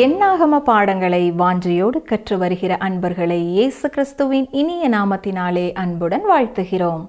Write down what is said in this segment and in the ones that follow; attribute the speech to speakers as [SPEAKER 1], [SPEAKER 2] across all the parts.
[SPEAKER 1] எண்ணாகம பாடங்களை வாஞ்சையோடு கற்று வருகிற அன்பர்களை இயேசு கிறிஸ்துவின் இனிய நாமத்தினாலே அன்புடன் வாழ்த்துகிறோம்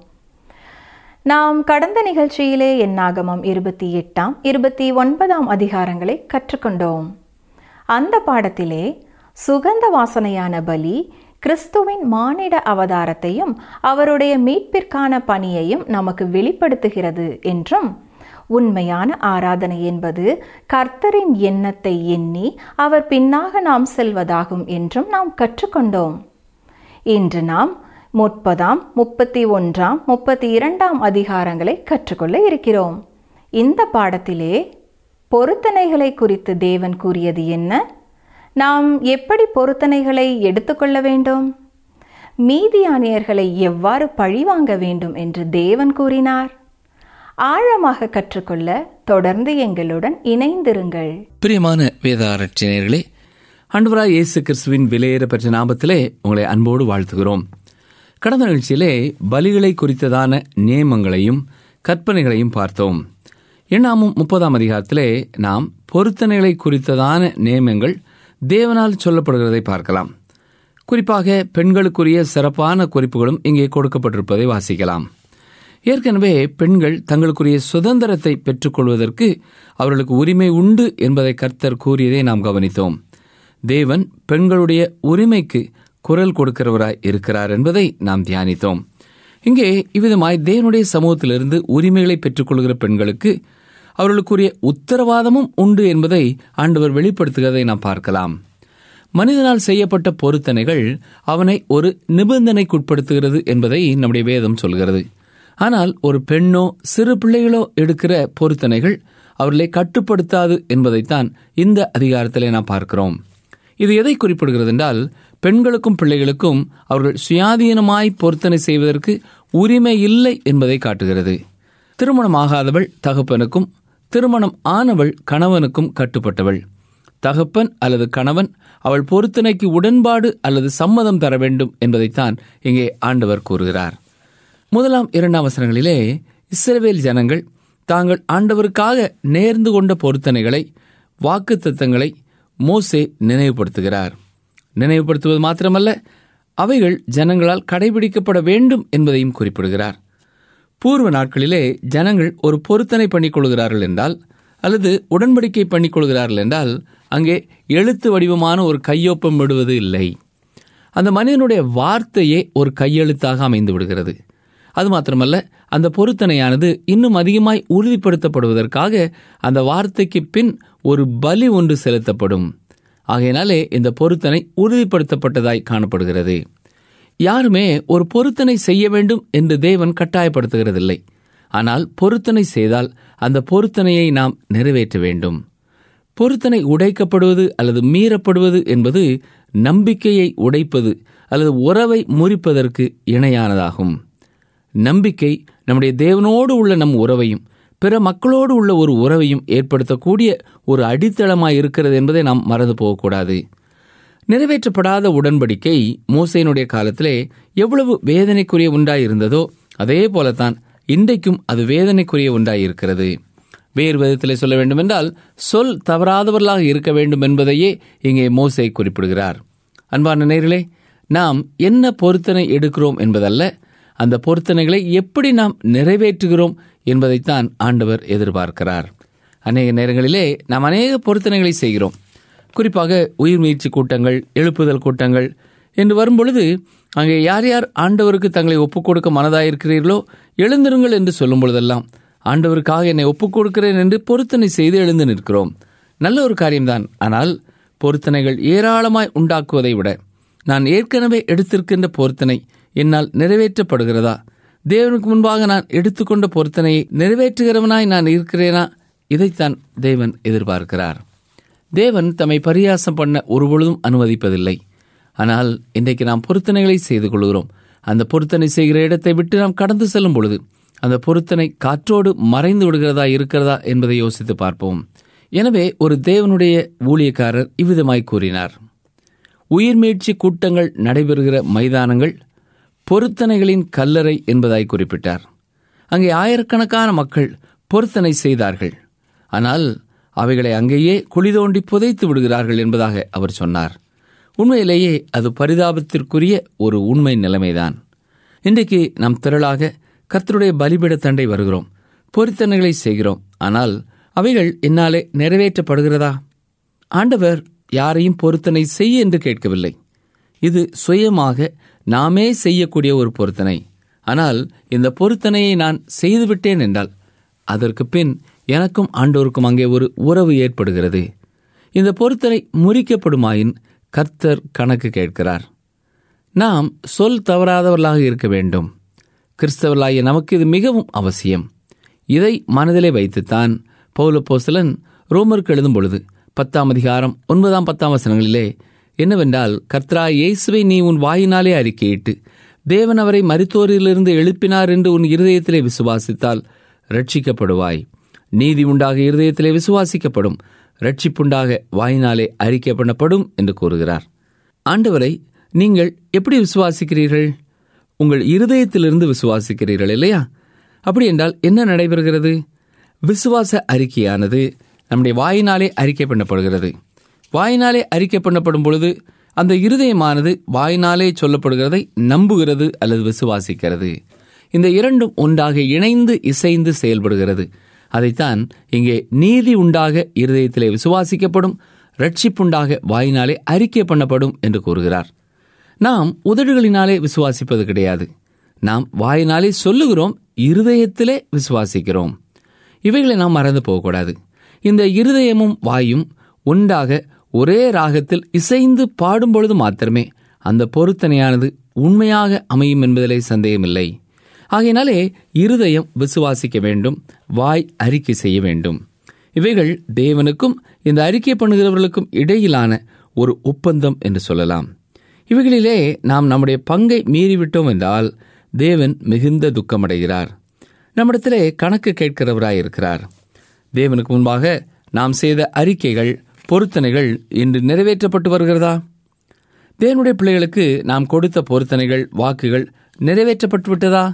[SPEAKER 1] நாம் கடந்த நிகழ்ச்சியிலே எண்ணாகமம் இருபத்தி எட்டாம் இருபத்தி ஒன்பதாம் அதிகாரங்களை கற்றுக்கொண்டோம் அந்த பாடத்திலே சுகந்த வாசனையான பலி கிறிஸ்துவின் மானிட அவதாரத்தையும் அவருடைய மீட்பிற்கான பணியையும் நமக்கு வெளிப்படுத்துகிறது என்றும் உண்மையான ஆராதனை என்பது கர்த்தரின் எண்ணத்தை எண்ணி அவர் பின்னாக நாம் செல்வதாகும் என்றும் நாம் கற்றுக்கொண்டோம் இன்று நாம் முப்பதாம் முப்பத்தி ஒன்றாம் முப்பத்தி இரண்டாம் அதிகாரங்களை கற்றுக்கொள்ள இருக்கிறோம் இந்த பாடத்திலே பொருத்தனைகளை குறித்து தேவன் கூறியது என்ன நாம் எப்படி பொருத்தனைகளை எடுத்துக்கொள்ள வேண்டும் மீதியானியர்களை எவ்வாறு பழிவாங்க வேண்டும் என்று தேவன் கூறினார் ஆழமாக கற்றுக்கொள்ள தொடர்ந்து எங்களுடன் இணைந்திருங்கள்
[SPEAKER 2] பிரியமான வேத ஆராய்ச்சியர்களே அன்பராய் இயேசு கிறிஸ்துவின் விலையேற பெற்ற நாமத்திலே உங்களை அன்போடு வாழ்த்துகிறோம் கடந்த நிகழ்ச்சியிலே பலிகளை குறித்ததான நியமங்களையும் கற்பனைகளையும் பார்த்தோம் எண்ணாமும் முப்பதாம் அதிகாரத்திலே நாம் பொருத்தனைகளை குறித்ததான நியமங்கள் தேவனால் சொல்லப்படுகிறதை பார்க்கலாம் குறிப்பாக பெண்களுக்குரிய சிறப்பான குறிப்புகளும் இங்கே கொடுக்கப்பட்டிருப்பதை வாசிக்கலாம் ஏற்கனவே பெண்கள் தங்களுக்குரிய சுதந்திரத்தை பெற்றுக்கொள்வதற்கு அவர்களுக்கு உரிமை உண்டு என்பதை கர்த்தர் கூறியதை நாம் கவனித்தோம் தேவன் பெண்களுடைய உரிமைக்கு குரல் கொடுக்கிறவராய் இருக்கிறார் என்பதை நாம் தியானித்தோம் இங்கே இவ்விதமாய் தேவனுடைய சமூகத்திலிருந்து உரிமைகளை பெற்றுக்கொள்கிற பெண்களுக்கு அவர்களுக்குரிய உத்தரவாதமும் உண்டு என்பதை ஆண்டவர் வெளிப்படுத்துகிறதை நாம் பார்க்கலாம் மனிதனால் செய்யப்பட்ட பொருத்தனைகள் அவனை ஒரு நிபந்தனைக்குட்படுத்துகிறது என்பதை நம்முடைய வேதம் சொல்கிறது ஆனால் ஒரு பெண்ணோ சிறு பிள்ளைகளோ எடுக்கிற பொருத்தனைகள் அவர்களை கட்டுப்படுத்தாது என்பதைத்தான் இந்த அதிகாரத்திலே நாம் பார்க்கிறோம் இது எதை குறிப்பிடுகிறது என்றால் பெண்களுக்கும் பிள்ளைகளுக்கும் அவர்கள் சுயாதீனமாய் பொருத்தனை செய்வதற்கு உரிமை இல்லை என்பதை காட்டுகிறது திருமணமாகாதவள் தகப்பனுக்கும் திருமணம் ஆனவள் கணவனுக்கும் கட்டுப்பட்டவள் தகப்பன் அல்லது கணவன் அவள் பொருத்தனைக்கு உடன்பாடு அல்லது சம்மதம் தர வேண்டும் என்பதைத்தான் இங்கே ஆண்டவர் கூறுகிறார் முதலாம் இரண்டாம் வசனங்களிலே இஸ்ரவேல் ஜனங்கள் தாங்கள் ஆண்டவருக்காக நேர்ந்து கொண்ட பொருத்தனைகளை வாக்கு தத்தங்களை மோசே நினைவுபடுத்துகிறார் நினைவுபடுத்துவது மாத்திரமல்ல அவைகள் ஜனங்களால் கடைபிடிக்கப்பட வேண்டும் என்பதையும் குறிப்பிடுகிறார் பூர்வ நாட்களிலே ஜனங்கள் ஒரு பொருத்தனை பண்ணிக்கொள்கிறார்கள் என்றால் அல்லது உடன்படிக்கை பண்ணிக்கொள்கிறார்கள் என்றால் அங்கே எழுத்து வடிவமான ஒரு கையொப்பம் விடுவது இல்லை அந்த மனிதனுடைய வார்த்தையே ஒரு கையெழுத்தாக அமைந்து விடுகிறது அது மாத்திரமல்ல அந்த பொருத்தனையானது இன்னும் அதிகமாய் உறுதிப்படுத்தப்படுவதற்காக அந்த வார்த்தைக்கு பின் ஒரு பலி ஒன்று செலுத்தப்படும் ஆகையினாலே இந்த பொருத்தனை உறுதிப்படுத்தப்பட்டதாய் காணப்படுகிறது யாருமே ஒரு பொருத்தனை செய்ய வேண்டும் என்று தேவன் கட்டாயப்படுத்துகிறதில்லை ஆனால் பொருத்தனை செய்தால் அந்த பொருத்தனையை நாம் நிறைவேற்ற வேண்டும் பொருத்தனை உடைக்கப்படுவது அல்லது மீறப்படுவது என்பது நம்பிக்கையை உடைப்பது அல்லது உறவை முறிப்பதற்கு இணையானதாகும் நம்பிக்கை நம்முடைய தேவனோடு உள்ள நம் உறவையும் பிற மக்களோடு உள்ள ஒரு உறவையும் ஏற்படுத்தக்கூடிய ஒரு அடித்தளமாய் இருக்கிறது என்பதை நாம் மறந்து போகக்கூடாது நிறைவேற்றப்படாத உடன்படிக்கை மோசையினுடைய காலத்திலே எவ்வளவு வேதனைக்குரிய ஒன்றாய் இருந்ததோ அதே போலத்தான் இன்றைக்கும் அது வேதனைக்குரிய ஒன்றாய் இருக்கிறது வேறு விதத்திலே சொல்ல வேண்டுமென்றால் சொல் தவறாதவர்களாக இருக்க வேண்டும் என்பதையே இங்கே மோசை குறிப்பிடுகிறார் அன்பான நேர்களே நாம் என்ன பொருத்தனை எடுக்கிறோம் என்பதல்ல அந்த பொருத்தனைகளை எப்படி நாம் நிறைவேற்றுகிறோம் என்பதைத்தான் ஆண்டவர் எதிர்பார்க்கிறார் அநேக நேரங்களிலே நாம் அநேக பொருத்தனைகளை செய்கிறோம் குறிப்பாக உயிர் முயற்சி கூட்டங்கள் எழுப்புதல் கூட்டங்கள் என்று வரும்பொழுது அங்கே யார் யார் ஆண்டவருக்கு தங்களை ஒப்புக் கொடுக்க மனதாயிருக்கிறீர்களோ எழுந்திருங்கள் என்று சொல்லும் பொழுதெல்லாம் ஆண்டவருக்காக என்னை ஒப்புக் கொடுக்கிறேன் என்று பொருத்தனை செய்து எழுந்து நிற்கிறோம் நல்ல ஒரு காரியம்தான் ஆனால் பொருத்தனைகள் ஏராளமாய் உண்டாக்குவதை விட நான் ஏற்கனவே எடுத்திருக்கின்ற பொருத்தனை என்னால் நிறைவேற்றப்படுகிறதா தேவனுக்கு முன்பாக நான் எடுத்துக்கொண்ட பொருத்தனையை நிறைவேற்றுகிறவனாய் நான் இருக்கிறேனா இதைத்தான் தேவன் எதிர்பார்க்கிறார் தேவன் தம்மை பரியாசம் பண்ண ஒருபொழுதும் அனுமதிப்பதில்லை ஆனால் இன்றைக்கு நாம் பொருத்தனைகளை செய்து கொள்கிறோம் அந்த பொருத்தனை செய்கிற இடத்தை விட்டு நாம் கடந்து செல்லும் பொழுது அந்த பொருத்தனை காற்றோடு மறைந்து விடுகிறதா இருக்கிறதா என்பதை யோசித்து பார்ப்போம் எனவே ஒரு தேவனுடைய ஊழியக்காரர் இவ்விதமாய் கூறினார் உயிர்மீட்சி கூட்டங்கள் நடைபெறுகிற மைதானங்கள் பொருத்தனைகளின் கல்லறை என்பதாய் குறிப்பிட்டார் அங்கே ஆயிரக்கணக்கான மக்கள் பொருத்தனை செய்தார்கள் ஆனால் அவைகளை அங்கேயே குழி தோண்டி புதைத்து விடுகிறார்கள் என்பதாக அவர் சொன்னார் உண்மையிலேயே அது பரிதாபத்திற்குரிய ஒரு உண்மை நிலைமைதான் இன்றைக்கு நாம் திரளாக கர்த்தருடைய பலிபீட தண்டை வருகிறோம் பொருத்தனைகளை செய்கிறோம் ஆனால் அவைகள் என்னாலே நிறைவேற்றப்படுகிறதா ஆண்டவர் யாரையும் பொருத்தனை செய்ய என்று கேட்கவில்லை இது சுயமாக நாமே செய்யக்கூடிய ஒரு பொருத்தனை ஆனால் இந்த பொருத்தனையை நான் செய்துவிட்டேன் என்றால் அதற்கு பின் எனக்கும் ஆண்டோருக்கும் அங்கே ஒரு உறவு ஏற்படுகிறது இந்த பொருத்தனை முறிக்கப்படுமாயின் கர்த்தர் கணக்கு கேட்கிறார் நாம் சொல் தவறாதவர்களாக இருக்க வேண்டும் கிறிஸ்தவர்களாகிய நமக்கு இது மிகவும் அவசியம் இதை மனதிலே வைத்துத்தான் பௌலப்போசலன் ரோமருக்கு எழுதும் பொழுது பத்தாம் அதிகாரம் ஒன்பதாம் பத்தாம் வசனங்களிலே என்னவென்றால் கர்த்தரா இயேசுவை நீ உன் வாயினாலே அறிக்கையிட்டு தேவன் அவரை மருத்துவரிலிருந்து எழுப்பினார் என்று உன் இருதயத்திலே விசுவாசித்தால் ரட்சிக்கப்படுவாய் நீதி உண்டாக இருதயத்திலே விசுவாசிக்கப்படும் ரட்சிப்புண்டாக வாயினாலே அறிக்கை பண்ணப்படும் என்று கூறுகிறார் ஆண்டவரை நீங்கள் எப்படி விசுவாசிக்கிறீர்கள் உங்கள் இருதயத்திலிருந்து விசுவாசிக்கிறீர்கள் இல்லையா அப்படி என்றால் என்ன நடைபெறுகிறது விசுவாச அறிக்கையானது நம்முடைய வாயினாலே அறிக்கை பண்ணப்படுகிறது வாயினாலே அறிக்கை பண்ணப்படும் பொழுது அந்த இருதயமானது வாயினாலே சொல்லப்படுகிறதை நம்புகிறது அல்லது விசுவாசிக்கிறது இந்த இரண்டும் ஒன்றாக இணைந்து இசைந்து செயல்படுகிறது அதைத்தான் இங்கே நீதி உண்டாக இருதயத்திலே விசுவாசிக்கப்படும் ரட்சிப்புண்டாக வாயினாலே அறிக்கை பண்ணப்படும் என்று கூறுகிறார் நாம் உதடுகளினாலே விசுவாசிப்பது கிடையாது நாம் வாயினாலே சொல்லுகிறோம் இருதயத்திலே விசுவாசிக்கிறோம் இவைகளை நாம் மறந்து போகக்கூடாது இந்த இருதயமும் வாயும் ஒன்றாக ஒரே ராகத்தில் இசைந்து பாடும் பொழுது மாத்திரமே அந்த பொருத்தனையானது உண்மையாக அமையும் என்பதிலே சந்தேகமில்லை ஆகையினாலே இருதயம் விசுவாசிக்க வேண்டும் வாய் அறிக்கை செய்ய வேண்டும் இவைகள் தேவனுக்கும் இந்த அறிக்கை பண்ணுகிறவர்களுக்கும் இடையிலான ஒரு ஒப்பந்தம் என்று சொல்லலாம் இவைகளிலே நாம் நம்முடைய பங்கை மீறிவிட்டோம் என்றால் தேவன் மிகுந்த துக்கமடைகிறார் நம்மிடத்திலே கணக்கு கேட்கிறவராய் இருக்கிறார் தேவனுக்கு முன்பாக நாம் செய்த அறிக்கைகள் பொருத்தனைகள் இன்று நிறைவேற்றப்பட்டு வருகிறதா தேவனுடைய பிள்ளைகளுக்கு நாம் கொடுத்த பொருத்தனைகள் வாக்குகள் நிறைவேற்றப்பட்டு விட்டதா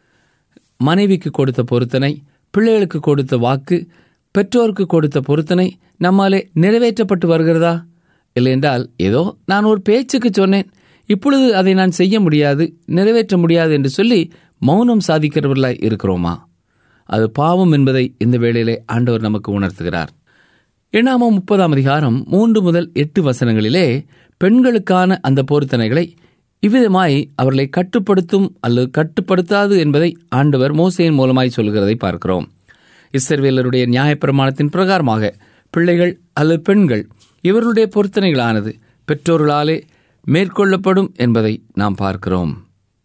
[SPEAKER 2] மனைவிக்கு கொடுத்த பொருத்தனை பிள்ளைகளுக்கு கொடுத்த வாக்கு பெற்றோருக்கு கொடுத்த பொருத்தனை நம்மாலே நிறைவேற்றப்பட்டு வருகிறதா இல்லையென்றால் ஏதோ நான் ஒரு பேச்சுக்கு சொன்னேன் இப்பொழுது அதை நான் செய்ய முடியாது நிறைவேற்ற முடியாது என்று சொல்லி மௌனம் சாதிக்கிறவர்களாய் இருக்கிறோமா அது பாவம் என்பதை இந்த வேளையிலே ஆண்டவர் நமக்கு உணர்த்துகிறார் எண்ணாமம் முப்பதாம் அதிகாரம் மூன்று முதல் எட்டு வசனங்களிலே பெண்களுக்கான அந்த பொருத்தனைகளை இவ்விதமாய் அவர்களை கட்டுப்படுத்தும் அல்லது கட்டுப்படுத்தாது என்பதை ஆண்டவர் மோசையின் மூலமாய் சொல்கிறதை பார்க்கிறோம் இஸ்ரவேலருடைய நியாயப்பிரமாணத்தின் பிரகாரமாக பிள்ளைகள் அல்லது பெண்கள் இவர்களுடைய பொருத்தனைகளானது பெற்றோர்களாலே மேற்கொள்ளப்படும் என்பதை நாம் பார்க்கிறோம்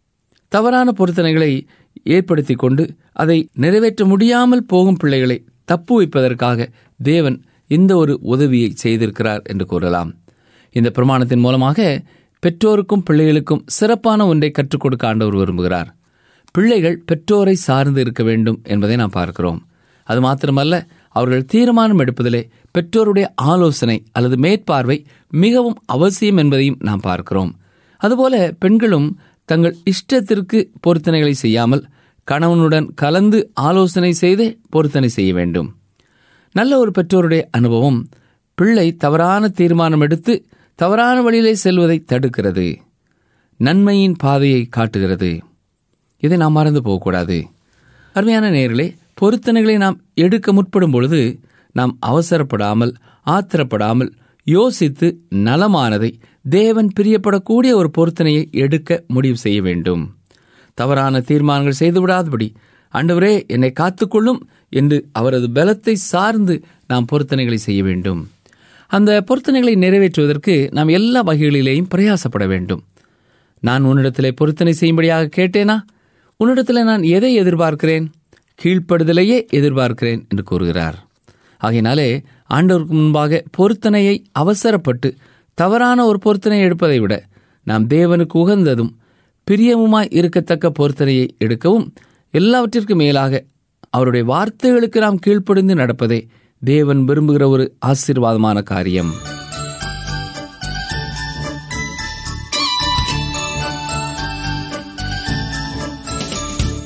[SPEAKER 2] தவறான பொருத்தனைகளை ஏற்படுத்தி கொண்டு அதை நிறைவேற்ற முடியாமல் போகும் பிள்ளைகளை தப்பு வைப்பதற்காக தேவன் இந்த ஒரு உதவியை செய்திருக்கிறார் என்று கூறலாம் இந்த பிரமாணத்தின் மூலமாக பெற்றோருக்கும் பிள்ளைகளுக்கும் சிறப்பான ஒன்றை கற்றுக் கொடுக்க ஆண்டவர் விரும்புகிறார் பிள்ளைகள் பெற்றோரை சார்ந்து இருக்க வேண்டும் என்பதை நாம் பார்க்கிறோம் அது மாத்திரமல்ல அவர்கள் தீர்மானம் எடுப்பதிலே பெற்றோருடைய ஆலோசனை அல்லது மேற்பார்வை மிகவும் அவசியம் என்பதையும் நாம் பார்க்கிறோம் அதுபோல பெண்களும் தங்கள் இஷ்டத்திற்கு பொருத்தனைகளை செய்யாமல் கணவனுடன் கலந்து ஆலோசனை செய்து பொருத்தனை செய்ய வேண்டும் நல்ல ஒரு பெற்றோருடைய அனுபவம் பிள்ளை தவறான தீர்மானம் எடுத்து தவறான வழியிலே செல்வதை தடுக்கிறது நன்மையின் பாதையை காட்டுகிறது இதை நாம் மறந்து போகக்கூடாது அருமையான நேர்களே பொருத்தனைகளை நாம் எடுக்க முற்படும் பொழுது நாம் அவசரப்படாமல் ஆத்திரப்படாமல் யோசித்து நலமானதை தேவன் பிரியப்படக்கூடிய ஒரு பொருத்தனையை எடுக்க முடிவு செய்ய வேண்டும் தவறான தீர்மானங்கள் செய்துவிடாதபடி ஆண்டவரே என்னை காத்துக்கொள்ளும் என்று அவரது பலத்தை சார்ந்து நாம் பொருத்தனைகளை செய்ய வேண்டும் அந்த பொருத்தனைகளை நிறைவேற்றுவதற்கு நாம் எல்லா வகைகளிலேயும் பிரயாசப்பட வேண்டும் நான் உன்னிடத்திலே பொருத்தனை செய்யும்படியாக கேட்டேனா உன்னிடத்தில் நான் எதை எதிர்பார்க்கிறேன் கீழ்ப்படுதலையே எதிர்பார்க்கிறேன் என்று கூறுகிறார் ஆகையினாலே ஆண்டவருக்கு முன்பாக பொருத்தனையை அவசரப்பட்டு தவறான ஒரு பொருத்தனை எடுப்பதை விட நாம் தேவனுக்கு உகந்ததும் பிரியமுமாய் இருக்கத்தக்க பொருத்தனையை எடுக்கவும் எல்லாவற்றிற்கும் மேலாக அவருடைய வார்த்தைகளுக்கு நாம் கீழ்ப்படிந்து நடப்பதே தேவன் விரும்புகிற ஒரு ஆசீர்வாதமான காரியம்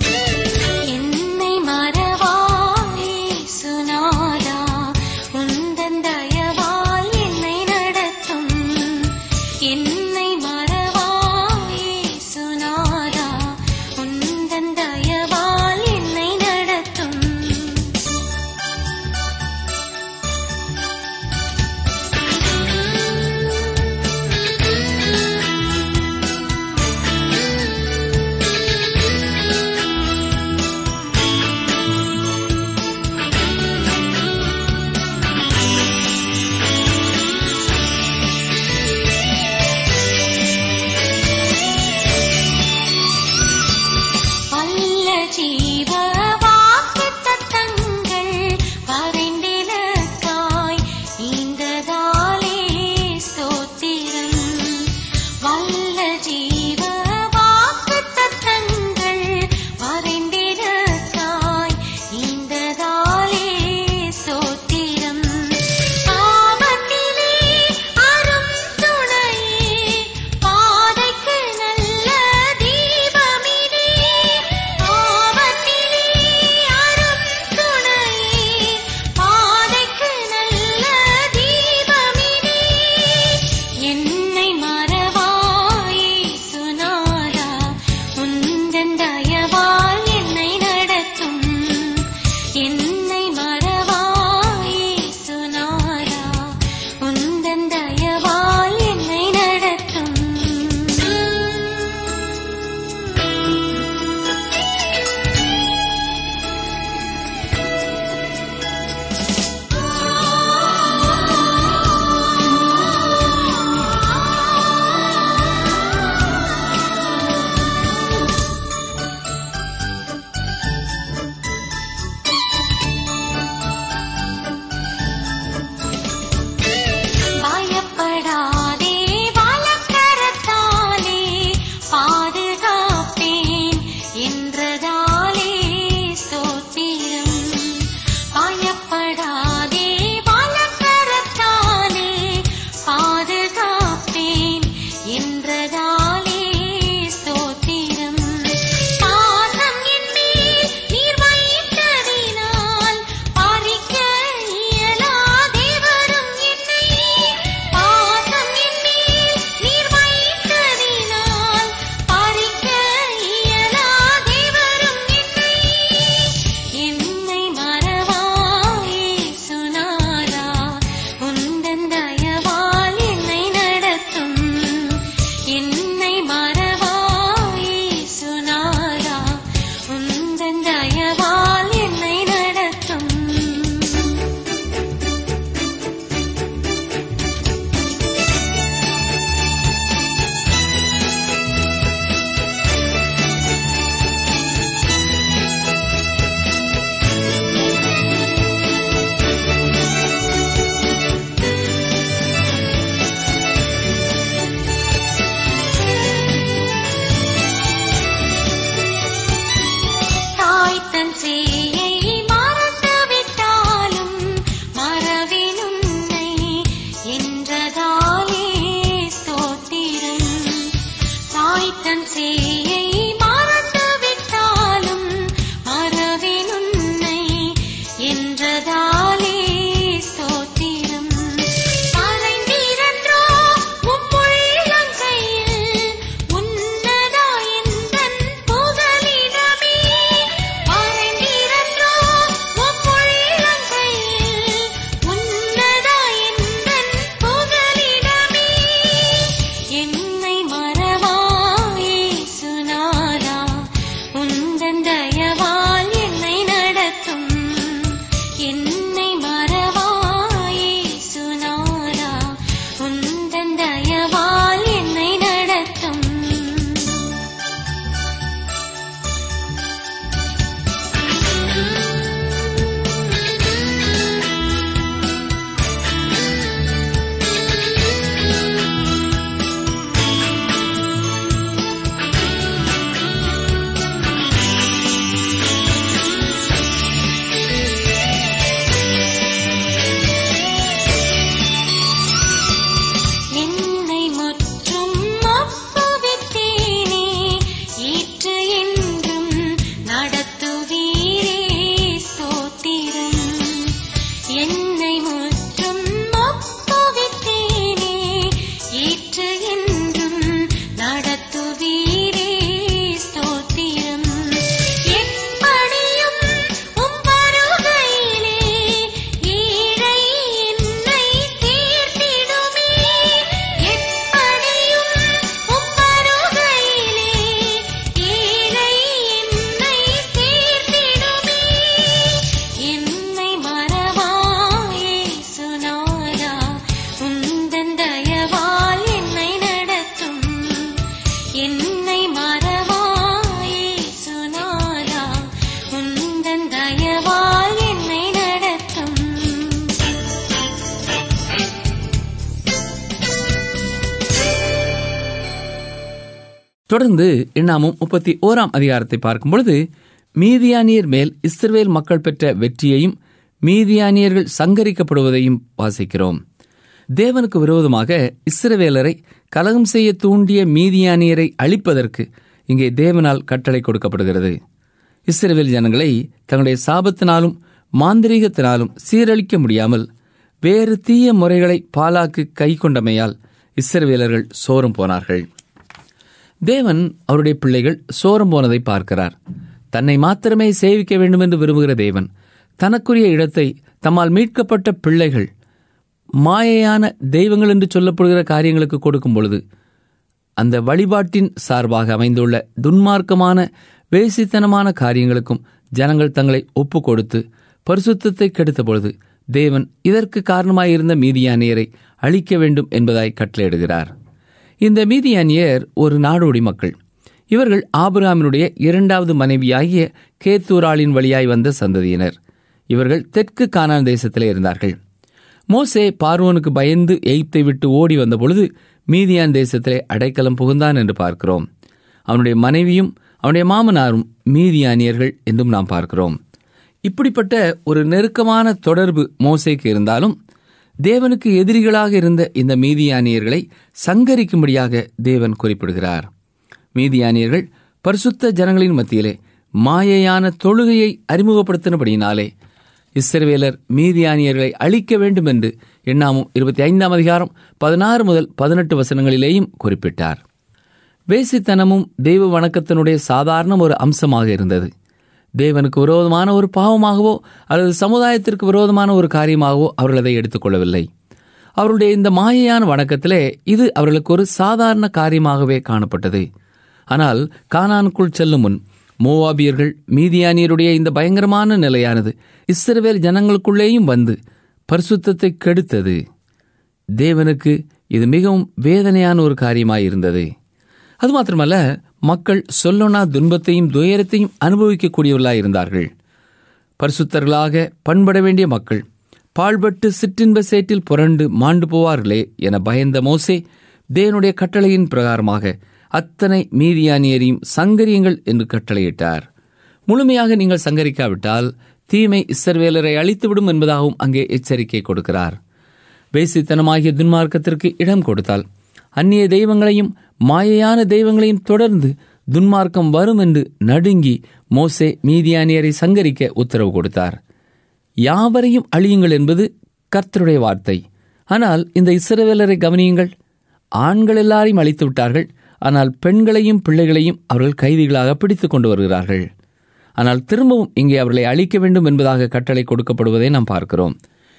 [SPEAKER 3] என்னை மறவாயே சுனாதா உன் உந்தன் தயவால் என்னை நடத்தும் என்னை முற்றும் ஒப்புவித்தேனே ஏற்று என்றும் நடத்துவீரே ஸ்தோத்திரம் என்னை முற்றும் ஒப்புவித்தேனே ஏற்று என்றும் நடத்துவீரே ஸ்தோத்திரம் எப்படியும் உம் வருகையிலே ஏழை என்னை சேர்த்திடுமே எப்படியும் உம் வருகையிலே ஏழை என்னை சேர்த்திடுமே என்னை மறவாயே சுனாதா உந்தன் தயவால் என்னை நடத்தும் என்னை மறவாயே சுனாதா உந்தன் தயவால் என்னை நடத்தும்
[SPEAKER 2] தொடர்ந்து எண்ணாமும் முப்பத்தி ஓராம் அதிகாரத்தை பார்க்கும் பொழுது மீதியானியர் மேல் இஸ்ரவேல் மக்கள் பெற்ற வெற்றியையும் மீதியானியர்கள் சங்கரிக்கப்படுவதையும் வாசிக்கிறோம் தேவனுக்கு விரோதமாக இஸ்ரவேலரை கலகம் செய்ய தூண்டிய மீதியானியரை அழிப்பதற்கு இங்கே தேவனால் கட்டளை கொடுக்கப்படுகிறது இஸ்ரவேல் ஜனங்களை தங்களுடைய சாபத்தினாலும் மாந்திரீகத்தினாலும் சீரழிக்க முடியாமல் வேறு தீய முறைகளை பாலாக்கு கை கொண்டமையால் இஸ்ரவேலர்கள் சோரம் போனார்கள் தேவன் அவருடைய பிள்ளைகள் சோரம் போனதை பார்க்கிறார் தன்னை மாத்திரமே சேவிக்க வேண்டும் என்று விரும்புகிற தேவன் தனக்குரிய இடத்தை தம்மால் மீட்கப்பட்ட பிள்ளைகள் மாயையான தெய்வங்கள் என்று சொல்லப்படுகிற காரியங்களுக்கு கொடுக்கும் பொழுது அந்த வழிபாட்டின் சார்பாக அமைந்துள்ள துன்மார்க்கமான வேசித்தனமான காரியங்களுக்கும் ஜனங்கள் தங்களை ஒப்பு கொடுத்து பரிசுத்தத்தை கெடுத்த பொழுது தேவன் இதற்கு காரணமாயிருந்த மீதியானியரை அழிக்க வேண்டும் என்பதாய் கட்டளையிடுகிறார் இந்த மீதியானியர் ஒரு நாடோடி மக்கள் இவர்கள் ஆபிரகாமினுடைய இரண்டாவது மனைவியாகிய கேத்தூராளின் வழியாய் வந்த சந்ததியினர் இவர்கள் தெற்கு கானான் தேசத்திலே இருந்தார்கள் மோசே பார்வோனுக்கு பயந்து எய்ப்தை விட்டு ஓடி வந்த பொழுது மீதியான் தேசத்திலே அடைக்கலம் புகுந்தான் என்று பார்க்கிறோம் அவனுடைய மனைவியும் அவனுடைய மாமனாரும் மீதியானியர்கள் என்றும் நாம் பார்க்கிறோம் இப்படிப்பட்ட ஒரு நெருக்கமான தொடர்பு மோசேக்கு இருந்தாலும் தேவனுக்கு எதிரிகளாக இருந்த இந்த மீதியானியர்களை சங்கரிக்கும்படியாக தேவன் குறிப்பிடுகிறார் மீதியானியர்கள் பரிசுத்த ஜனங்களின் மத்தியிலே மாயையான தொழுகையை அறிமுகப்படுத்தினபடியினாலே இஸ்ரவேலர் மீதியானியர்களை அழிக்க வேண்டும் என்று எண்ணாமும் இருபத்தி ஐந்தாம் அதிகாரம் பதினாறு முதல் பதினெட்டு வசனங்களிலேயும் குறிப்பிட்டார் வேசித்தனமும் தெய்வ வணக்கத்தினுடைய சாதாரண ஒரு அம்சமாக இருந்தது தேவனுக்கு விரோதமான ஒரு பாவமாகவோ அல்லது சமுதாயத்திற்கு விரோதமான ஒரு காரியமாகவோ அவர்கள் அதை எடுத்துக்கொள்ளவில்லை அவருடைய இந்த மாயையான வணக்கத்திலே இது அவர்களுக்கு ஒரு சாதாரண காரியமாகவே காணப்பட்டது ஆனால் கானானுக்குள் செல்லும் முன் மோவாபியர்கள் மீதியானியருடைய இந்த பயங்கரமான நிலையானது இஸ்ரவேல் ஜனங்களுக்குள்ளேயும் வந்து பரிசுத்தத்தை கெடுத்தது தேவனுக்கு இது மிகவும் வேதனையான ஒரு காரியமாயிருந்தது அது மாத்திரமல்ல மக்கள் சொல்லொனா துன்பத்தையும் துயரத்தையும் அனுபவிக்கக்கூடியவர்களாக இருந்தார்கள் பரிசுத்தர்களாக பண்பட வேண்டிய மக்கள் பாழ்பட்டு சிற்றின்ப சேற்றில் புரண்டு மாண்டு போவார்களே என பயந்த மோசே தேவனுடைய கட்டளையின் பிரகாரமாக அத்தனை மீதியானியரையும் சங்கரியுங்கள் என்று கட்டளையிட்டார் முழுமையாக நீங்கள் சங்கரிக்காவிட்டால் தீமை இஸ்ரவேலரை அழித்துவிடும் என்பதாகவும் அங்கே எச்சரிக்கை கொடுக்கிறார் வேசித்தனமாகிய துன்மார்க்கத்திற்கு இடம் கொடுத்தால் அந்நிய தெய்வங்களையும் மாயையான தெய்வங்களையும் தொடர்ந்து துன்மார்க்கம் வரும் என்று நடுங்கி மோசே மீதியானியரை சங்கரிக்க உத்தரவு கொடுத்தார் யாவரையும் அழியுங்கள் என்பது கர்த்தருடைய வார்த்தை ஆனால் இந்த இஸ்ரவேலரை கவனியுங்கள் ஆண்கள் எல்லாரையும் அழித்து விட்டார்கள் ஆனால் பெண்களையும் பிள்ளைகளையும் அவர்கள் கைதிகளாக பிடித்துக் கொண்டு வருகிறார்கள் ஆனால் திரும்பவும் இங்கே அவர்களை அழிக்க வேண்டும் என்பதாக கட்டளை கொடுக்கப்படுவதை நாம் பார்க்கிறோம்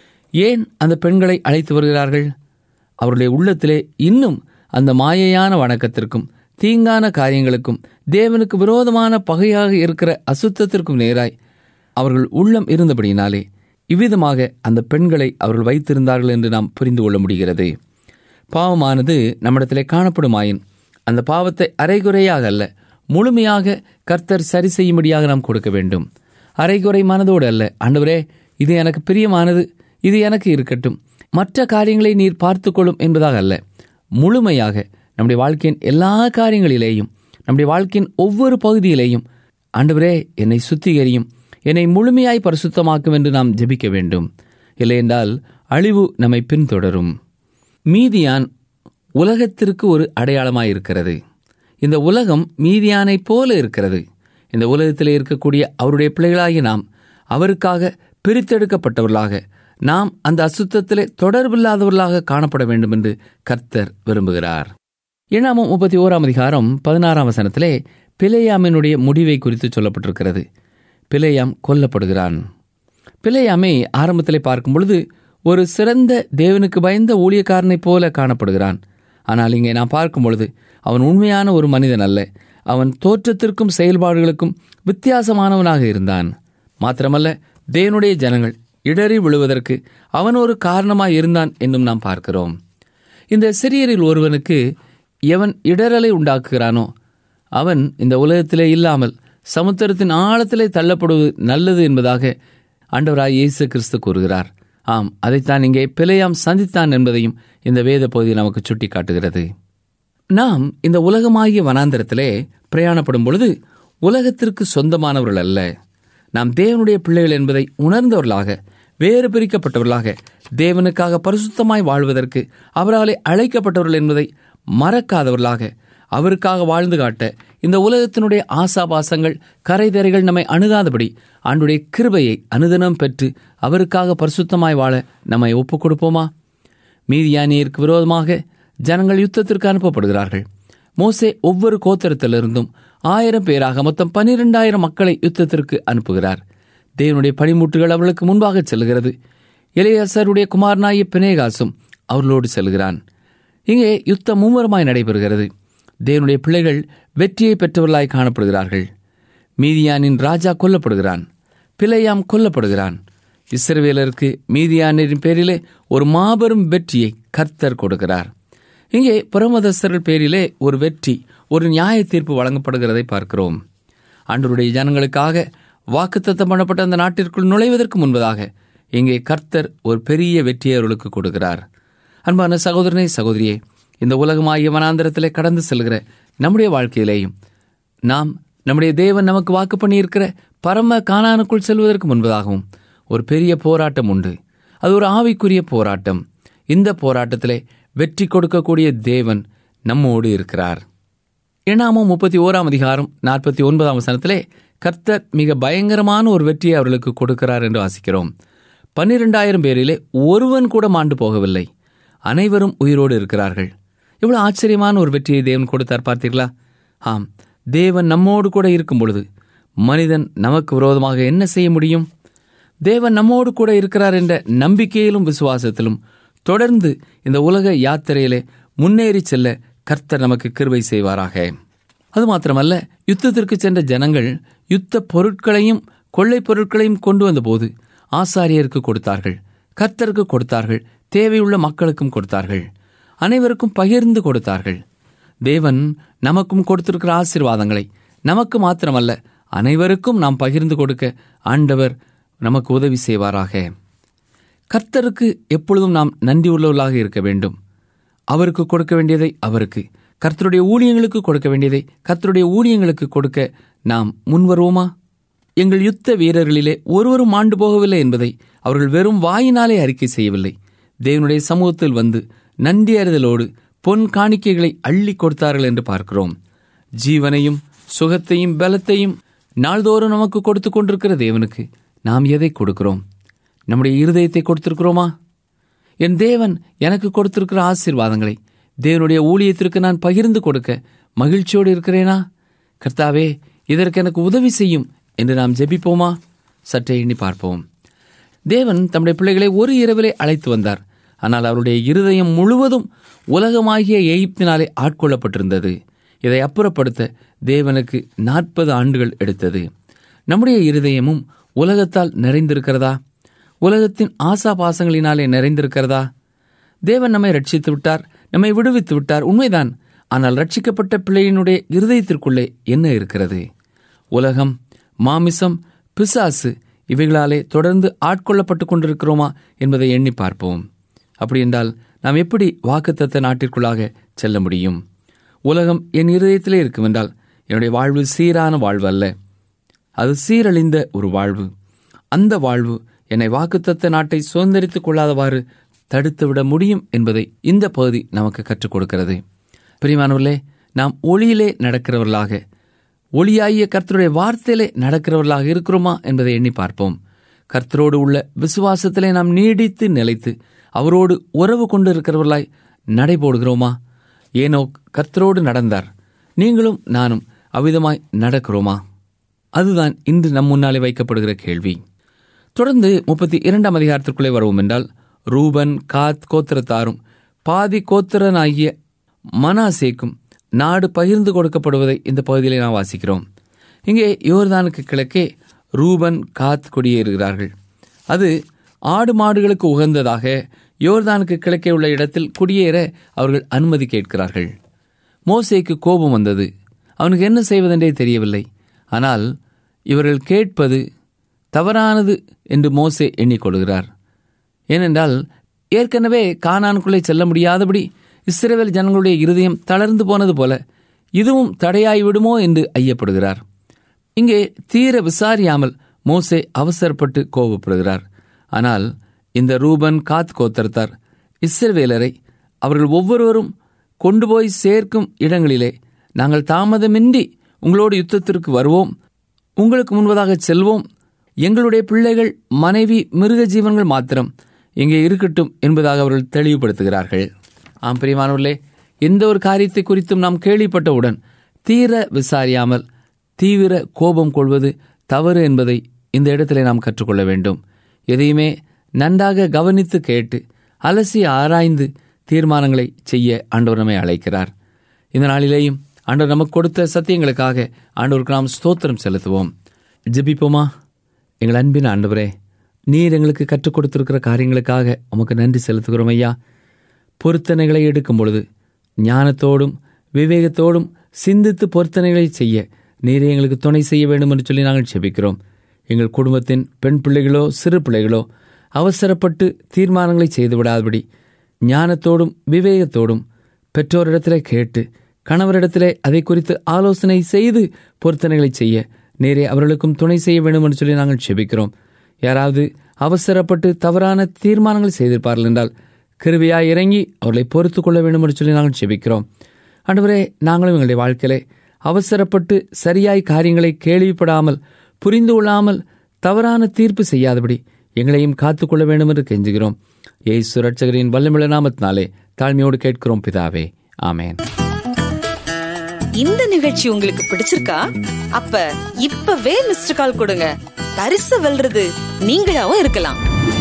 [SPEAKER 2] ஏன் அந்த பெண்களை அழைத்து வருகிறார்கள் அவருடைய உள்ளத்திலே இன்னும் அந்த மாயையான வணக்கத்திற்கும் தீங்கான காரியங்களுக்கும் தேவனுக்கு விரோதமான பகையாக இருக்கிற அசுத்தத்திற்கும் நேராய் அவர்கள் உள்ளம் இருந்தபடியினாலே இவ்விதமாக அந்த பெண்களை அவர்கள் வைத்திருந்தார்கள் என்று நாம் புரிந்து கொள்ள முடிகிறது பாவமானது நம்மிடத்திலே காணப்படுமாயின் அந்த பாவத்தை அரைகுறையாக அல்ல முழுமையாக கர்த்தர் சரி செய்யும்படியாக நாம் கொடுக்க வேண்டும் அரைகுறை மனதோடு அல்ல ஆண்டவரே இது எனக்கு பிரியமானது இது எனக்கு இருக்கட்டும் மற்ற காரியங்களை நீர் பார்த்துக்கொள்ளும் என்பதாக அல்ல முழுமையாக நம்முடைய வாழ்க்கையின் எல்லா காரியங்களிலேயும் நம்முடைய வாழ்க்கையின் ஒவ்வொரு பகுதியிலேயும் ஆண்டவரே என்னை சுத்திகரியும் என்னை முழுமையாய் பரிசுத்தமாக்கும் என்று நாம் ஜெபிக்க வேண்டும் இல்லையென்றால் அழிவு நம்மை பின்தொடரும் மீதியான் உலகத்திற்கு ஒரு அடையாளமாய் இருக்கிறது இந்த உலகம் மீதியானைப் போல இருக்கிறது இந்த உலகத்தில் இருக்கக்கூடிய அவருடைய பிள்ளைகளாகி நாம் அவருக்காக பிரித்தெடுக்கப்பட்டவர்களாக நாம் அந்த அசுத்தத்திலே தொடர்பில்லாதவர்களாக காணப்பட வேண்டும் என்று கர்த்தர் விரும்புகிறார் ஏழாமம் முப்பத்தி ஓராம் அதிகாரம் பதினாறாம் வசனத்திலே பிலேயாமினுடைய முடிவை குறித்து சொல்லப்பட்டிருக்கிறது பிலேயாம் கொல்லப்படுகிறான் பிலேயாமை ஆரம்பத்திலே பார்க்கும் பொழுது ஒரு சிறந்த தேவனுக்கு பயந்த ஊழியக்காரனைப் போல காணப்படுகிறான் ஆனால் இங்கே நான் பார்க்கும் பொழுது அவன் உண்மையான ஒரு மனிதன் அல்ல அவன் தோற்றத்திற்கும் செயல்பாடுகளுக்கும் வித்தியாசமானவனாக இருந்தான் மாத்திரமல்ல தேவனுடைய ஜனங்கள் இடறி விழுவதற்கு அவன் ஒரு காரணமாய் இருந்தான் என்றும் நாம் பார்க்கிறோம் இந்த சிறியரில் ஒருவனுக்கு எவன் இடரலை உண்டாக்குகிறானோ அவன் இந்த உலகத்திலே இல்லாமல் சமுத்திரத்தின் ஆழத்திலே தள்ளப்படுவது நல்லது என்பதாக ஆண்டவராய் இயேசு கிறிஸ்து கூறுகிறார் ஆம் அதைத்தான் இங்கே பிழையாம் சந்தித்தான் என்பதையும் இந்த வேத பகுதி நமக்கு சுட்டி காட்டுகிறது நாம் இந்த உலகமாகிய வனாந்தரத்திலே பிரயாணப்படும் பொழுது உலகத்திற்கு சொந்தமானவர்கள் அல்ல நாம் தேவனுடைய பிள்ளைகள் என்பதை உணர்ந்தவர்களாக வேறு பிரிக்கப்பட்டவர்களாக தேவனுக்காக பரிசுத்தமாய் வாழ்வதற்கு அவராலே அழைக்கப்பட்டவர்கள் என்பதை மறக்காதவர்களாக அவருக்காக வாழ்ந்து காட்ட இந்த உலகத்தினுடைய ஆசாபாசங்கள் கரைதரைகள் நம்மை அணுகாதபடி ஆண்டுடைய கிருபையை அனுதினம் பெற்று அவருக்காக பரிசுத்தமாய் வாழ நம்மை ஒப்புக் கொடுப்போமா மீதியானியருக்கு விரோதமாக ஜனங்கள் யுத்தத்திற்கு அனுப்பப்படுகிறார்கள் மோசே ஒவ்வொரு கோத்திரத்திலிருந்தும் ஆயிரம் பேராக மொத்தம் பனிரெண்டாயிரம் மக்களை யுத்தத்திற்கு அனுப்புகிறார் தேவனுடைய பனிமூட்டுகள் அவர்களுக்கு முன்பாக செல்கிறது இளையசருடைய குமாரனாய பினேகாசும் அவர்களோடு செல்கிறான் இங்கே யுத்தம் மும்முரமாய் நடைபெறுகிறது தேவனுடைய பிள்ளைகள் வெற்றியை பெற்றவர்களாய் காணப்படுகிறார்கள் மீதியானின் ராஜா கொல்லப்படுகிறான் பிழையாம் கொல்லப்படுகிறான் இஸ்ரவேலருக்கு மீதியானின் பேரிலே ஒரு மாபெரும் வெற்றியை கர்த்தர் கொடுக்கிறார் இங்கே புறமதஸ்தர்கள் பேரிலே ஒரு வெற்றி ஒரு நியாய தீர்ப்பு வழங்கப்படுகிறதை பார்க்கிறோம் ஆண்டவருடைய ஜனங்களுக்காக வாக்குத்தத்தம் பண்ணப்பட்ட அந்த நாட்டிற்குள் நுழைவதற்கு முன்பதாக இங்கே கர்த்தர் ஒரு பெரிய வெற்றியை அவர்களுக்கு கொடுக்கிறார் அன்பான சகோதரனே சகோதரியே இந்த உலகமாகிய வனாந்திரத்திலே கடந்து செல்கிற நம்முடைய வாழ்க்கையிலேயும் நாம் நம்முடைய தேவன் நமக்கு வாக்கு பண்ணியிருக்கிற பரம கானானுக்குள் செல்வதற்கு முன்பதாகவும் ஒரு பெரிய போராட்டம் உண்டு அது ஒரு ஆவிக்குரிய போராட்டம் இந்த போராட்டத்திலே வெற்றி கொடுக்கக்கூடிய தேவன் நம்மோடு இருக்கிறார் எண்ணாமம் முப்பத்தி ஓராம் அதிகாரம் நாற்பத்தி ஒன்பதாம் வசனத்திலே கர்த்தர் மிக பயங்கரமான ஒரு வெற்றியை அவர்களுக்கு கொடுக்கிறார் என்று வாசிக்கிறோம் பன்னிரெண்டாயிரம் பேரிலே ஒருவன் கூட மாண்டு போகவில்லை அனைவரும் உயிரோடு இருக்கிறார்கள் எவ்வளவு ஆச்சரியமான ஒரு வெற்றியை தேவன் கொடுத்தார் பார்த்தீர்களா ஆம் தேவன் நம்மோடு கூட இருக்கும் பொழுது மனிதன் நமக்கு விரோதமாக என்ன செய்ய முடியும் தேவன் நம்மோடு கூட இருக்கிறார் என்ற நம்பிக்கையிலும் விசுவாசத்திலும் தொடர்ந்து இந்த உலக யாத்திரையிலே முன்னேறி செல்ல கர்த்தர் நமக்கு கிருபை செய்வாராக அது மாத்திரமல்ல யுத்தத்திற்கு சென்ற ஜனங்கள் யுத்த பொருட்களையும் கொள்ளை பொருட்களையும் கொண்டு வந்தபோது ஆசாரியருக்கு கொடுத்தார்கள் கர்த்தருக்கு கொடுத்தார்கள் தேவையுள்ள மக்களுக்கும் கொடுத்தார்கள் அனைவருக்கும் பகிர்ந்து கொடுத்தார்கள் தேவன் நமக்கும் கொடுத்திருக்கிற ஆசீர்வாதங்களை நமக்கு மாத்திரமல்ல அனைவருக்கும் நாம் பகிர்ந்து கொடுக்க ஆண்டவர் நமக்கு உதவி செய்வாராக கர்த்தருக்கு எப்பொழுதும் நாம் நன்றி உள்ளவர்களாக இருக்க வேண்டும் அவருக்கு கொடுக்க வேண்டியதை அவருக்கு கர்த்தருடைய ஊழியங்களுக்கு கொடுக்க வேண்டியதை கர்த்தருடைய ஊழியங்களுக்கு கொடுக்க நாம் முன்வருவோமா எங்கள் யுத்த வீரர்களிலே ஒருவரும் ஆண்டு போகவில்லை என்பதை அவர்கள் வெறும் வாயினாலே அறிக்கை செய்யவில்லை தேவனுடைய சமூகத்தில் வந்து நன்றி அறிதலோடு பொன் காணிக்கைகளை அள்ளி கொடுத்தார்கள் என்று பார்க்கிறோம் ஜீவனையும் சுகத்தையும் பலத்தையும் நாள்தோறும் நமக்கு கொடுத்து கொண்டிருக்கிற தேவனுக்கு நாம் எதை கொடுக்கிறோம் நம்முடைய இருதயத்தை கொடுத்திருக்கிறோமா என் தேவன் எனக்கு கொடுத்திருக்கிற ஆசீர்வாதங்களை தேவனுடைய ஊழியத்திற்கு நான் பகிர்ந்து கொடுக்க மகிழ்ச்சியோடு இருக்கிறேனா கர்த்தாவே இதற்கு எனக்கு உதவி செய்யும் என்று நாம் ஜெபிப்போமா சற்றே எண்ணி பார்ப்போம் தேவன் தம்முடைய பிள்ளைகளை ஒரு இரவிலே அழைத்து வந்தார் ஆனால் அவருடைய இருதயம் முழுவதும் உலகமாகிய எகிப்தினாலே ஆட்கொள்ளப்பட்டிருந்தது இதை அப்புறப்படுத்த தேவனுக்கு நாற்பது ஆண்டுகள் எடுத்தது நம்முடைய இருதயமும் உலகத்தால் நிறைந்திருக்கிறதா உலகத்தின் ஆசா பாசங்களினாலே நிறைந்திருக்கிறதா தேவன் நம்மை ரட்சித்து விட்டார் நம்மை விடுவித்து விட்டார் உண்மைதான் ஆனால் ரட்சிக்கப்பட்ட பிள்ளையினுடைய இருதயத்திற்குள்ளே என்ன இருக்கிறது உலகம் மாமிசம் பிசாசு இவைகளாலே தொடர்ந்து ஆட்கொள்ளப்பட்டு கொண்டிருக்கிறோமா என்பதை எண்ணி பார்ப்போம் அப்படி என்றால் நாம் எப்படி வாக்குத்தத்த நாட்டிற்குள்ளாக செல்ல முடியும் உலகம் என் இருதயத்திலே இருக்கும் என்றால் என்னுடைய வாழ்வு சீரான வாழ்வு அல்ல அது சீரழிந்த ஒரு வாழ்வு அந்த வாழ்வு என்னை வாக்குத்தத்த நாட்டை சுதந்திரித்துக் கொள்ளாதவாறு தடுத்துவிட முடியும் என்பதை இந்த பகுதி நமக்கு கற்றுக் கொடுக்கிறது பிரிமானவர்களே நாம் ஒளியிலே நடக்கிறவர்களாக ஒளியாகிய கர்த்தருடைய வார்த்தையிலே நடக்கிறவர்களாக இருக்கிறோமா என்பதை எண்ணி பார்ப்போம் கர்த்தரோடு உள்ள விசுவாசத்திலே நாம் நீடித்து நிலைத்து அவரோடு உறவு கொண்டு இருக்கிறவர்களாய் நடைபோடுகிறோமா ஏனோ கர்த்தரோடு நடந்தார் நீங்களும் நானும் அவ்விதமாய் நடக்கிறோமா அதுதான் இன்று நம் முன்னாலே வைக்கப்படுகிற கேள்வி தொடர்ந்து முப்பத்தி இரண்டாம் அதிகாரத்திற்குள்ளே வருவோம் என்றால் ரூபன் காத் கோத்திரத்தாரும் பாதி கோத்திரனாகிய மனாசேக்கும் நாடு பகிர்ந்து கொடுக்கப்படுவதை இந்த பகுதியிலே நாம் வாசிக்கிறோம் இங்கே யோர்தானுக்கு கிழக்கே ரூபன் காத் குடியேறுகிறார்கள் அது ஆடு மாடுகளுக்கு உகந்ததாக யோர்தானுக்கு கிழக்கே உள்ள இடத்தில் குடியேற அவர்கள் அனுமதி கேட்கிறார்கள் மோசேக்கு கோபம் வந்தது அவனுக்கு என்ன செய்வதென்றே தெரியவில்லை ஆனால் இவர்கள் கேட்பது தவறானது என்று மோசே எண்ணிக்கொள்கிறார் ஏனென்றால் ஏற்கனவே கானானுக்குள்ளே செல்ல முடியாதபடி இஸ்ரேல் ஜனங்களுடைய இருதயம் தளர்ந்து போனது போல இதுவும் தடையாய் விடுமோ என்று ஐயப்படுகிறார் இங்கே தீர விசாரியாமல் மோசே அவசரப்பட்டு கோபப்படுகிறார் ஆனால் இந்த ரூபன் காத் கோத்தரத்தார் இஸ்ரவேலரை அவர்கள் ஒவ்வொருவரும் கொண்டு போய் சேர்க்கும் இடங்களிலே நாங்கள் தாமதமின்றி உங்களோடு யுத்தத்திற்கு வருவோம் உங்களுக்கு முன்பதாக செல்வோம் எங்களுடைய பிள்ளைகள் மனைவி மிருக ஜீவன்கள் மாத்திரம் இங்கே இருக்கட்டும் என்பதாக அவர்கள் தெளிவுபடுத்துகிறார்கள் ஆம் பிரியமானவர்களே எந்த ஒரு காரியத்தை குறித்தும் நாம் கேள்விப்பட்டவுடன் தீர விசாரியாமல் தீவிர கோபம் கொள்வது தவறு என்பதை இந்த இடத்திலே நாம் கற்றுக்கொள்ள வேண்டும் எதையுமே நன்றாக கவனித்து கேட்டு அலசி ஆராய்ந்து தீர்மானங்களை செய்ய ஆண்டவர் நம்மை அழைக்கிறார் இந்த நாளிலேயும் ஆண்டவர் நமக்கு கொடுத்த சத்தியங்களுக்காக ஆண்டவருக்கு நாம் ஸ்தோத்திரம் செலுத்துவோம் ஜெபிப்போமா எங்கள் அன்பின் ஆண்டவரே நீர் எங்களுக்கு கற்றுக் கொடுத்திருக்கிற காரியங்களுக்காக உமக்கு நன்றி செலுத்துகிறோம் ஐயா பொருத்தனைகளை எடுக்கும் பொழுது ஞானத்தோடும் விவேகத்தோடும் சிந்தித்து பொருத்தனைகளை செய்ய நீரே எங்களுக்கு துணை செய்ய வேண்டும் என்று சொல்லி நாங்கள் செபிக்கிறோம் எங்கள் குடும்பத்தின் பெண் பிள்ளைகளோ சிறு பிள்ளைகளோ அவசரப்பட்டு தீர்மானங்களை செய்து விடாதபடி ஞானத்தோடும் விவேகத்தோடும் பெற்றோரிடத்திலே கேட்டு கணவரிடத்திலே அதை குறித்து ஆலோசனை செய்து பொருத்தனைகளை செய்ய நேரே அவர்களுக்கும் துணை செய்ய வேண்டும் என்று சொல்லி நாங்கள் செபிக்கிறோம் யாராவது அவசரப்பட்டு தவறான தீர்மானங்கள் செய்திருப்பார்கள் என்றால் கிருபையாய் இறங்கி அவர்களை பொறுத்து கொள்ள வேண்டும் என்று சொல்லி நாங்கள் செபிக்கிறோம் ஆண்டவரே நாங்களும் எங்களுடைய வாழ்க்கையிலே அவசரப்பட்டு சரியாய் காரியங்களை கேள்விப்படாமல் புரிந்து கொள்ளாமல் தவறான தீர்ப்பு செய்யாதபடி எங்களையும் காத்துக்கொள்ள வேண்டும் என்று கெஞ்சுகிறோம் ஏசு ரட்சகரின் வல்லமிழ நாமத்தினாலே தாழ்மையோடு கேட்கிறோம் பிதாவே ஆமேன்
[SPEAKER 4] இந்த நிகழ்ச்சி உங்களுக்கு பிடிச்சிருக்கா அப்ப இப்பவே மிஸ்டர் கால் கொடுங்க பரிசு வெல்றது நீங்களாவும் இருக்கலாம்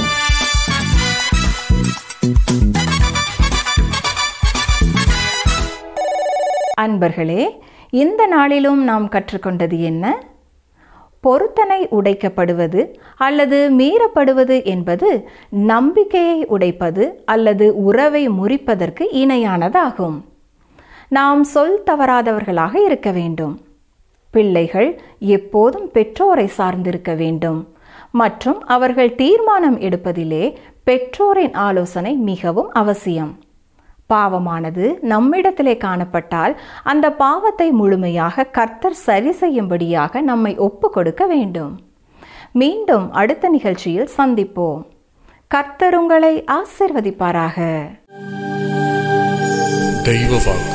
[SPEAKER 1] அன்பர்களே இந்த நாளிலும் நாம் கற்றுக்கொண்டது என்ன பொருத்தனை உடைக்கப்படுவது அல்லது மீறப்படுவது என்பது நம்பிக்கையை உடைப்பது அல்லது உறவை முறிப்பதற்கு இணையானதாகும் நாம் சொல் தவறாதவர்களாக இருக்க வேண்டும் பிள்ளைகள் எப்போதும் பெற்றோரை சார்ந்திருக்க வேண்டும் மற்றும் அவர்கள் தீர்மானம் எடுப்பதிலே பெற்றோரின் ஆலோசனை மிகவும் அவசியம் பாவமானது நம்மிடத்திலே காணப்பட்டால் அந்த பாவத்தை முழுமையாக கர்த்தர் சரி செய்யும்படியாக நம்மை ஒப்பு கொடுக்க வேண்டும் மீண்டும் அடுத்த நிகழ்ச்சியில் சந்திப்போம் கர்த்தர் உங்களை ஆசிர்வதிப்பாராக
[SPEAKER 5] தெய்வ வாக்கு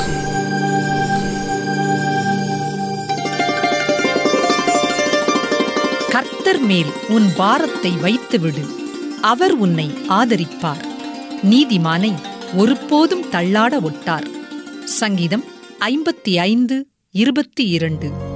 [SPEAKER 6] கர்த்தர் மேல் உன் பாரத்தை வைத்துவிடு அவர் உன்னை ஆதரிப்பார் நீதிமானை ஒருபோதும் தள்ளாட ஒட்டார் சங்கீதம் ஐம்பத்தி ஐந்து இருபத்தி இரண்டு